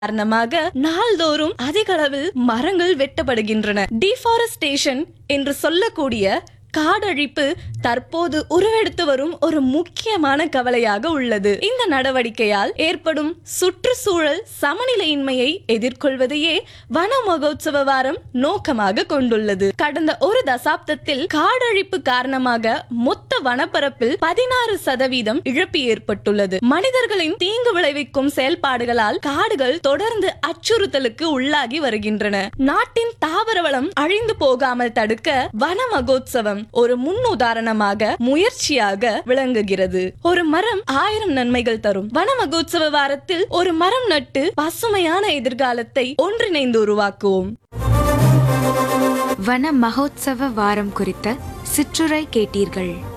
காரணமாக நாள்தோறும் அதிக அளவில் மரங்கள் வெட்டப்படுகின்றன டிஃபாரஸ்டேஷன் என்று சொல்லக்கூடிய காடழிப்பு தற்போது உருவெடுத்து வரும் ஒரு முக்கியமான கவலையாக உள்ளது இந்த நடவடிக்கையால் ஏற்படும் சுற்றுச்சூழல் சமநிலையின்மையை எதிர்கொள்வதையே வன மகோத்சவ வாரம் நோக்கமாக கொண்டுள்ளது கடந்த ஒரு தசாப்தத்தில் காடழிப்பு காரணமாக மொத்த வனப்பரப்பில் பதினாறு சதவீதம் இழப்பு ஏற்பட்டுள்ளது மனிதர்களின் தீங்கு விளைவிக்கும் செயல்பாடுகளால் காடுகள் தொடர்ந்து அச்சுறுத்தலுக்கு உள்ளாகி வருகின்றன நாட்டின் தாவர வளம் அழிந்து போகாமல் தடுக்க வன மகோத்சவம் ஒரு முன் உதாரணமாக முயற்சியாக விளங்குகிறது ஒரு மரம் ஆயிரம் நன்மைகள் தரும் வன மகோத்சவ வாரத்தில் ஒரு மரம் நட்டு பசுமையான எதிர்காலத்தை ஒன்றிணைந்து உருவாக்குவோம் வன மகோத்சவ வாரம் குறித்த சிற்றுரை கேட்டீர்கள்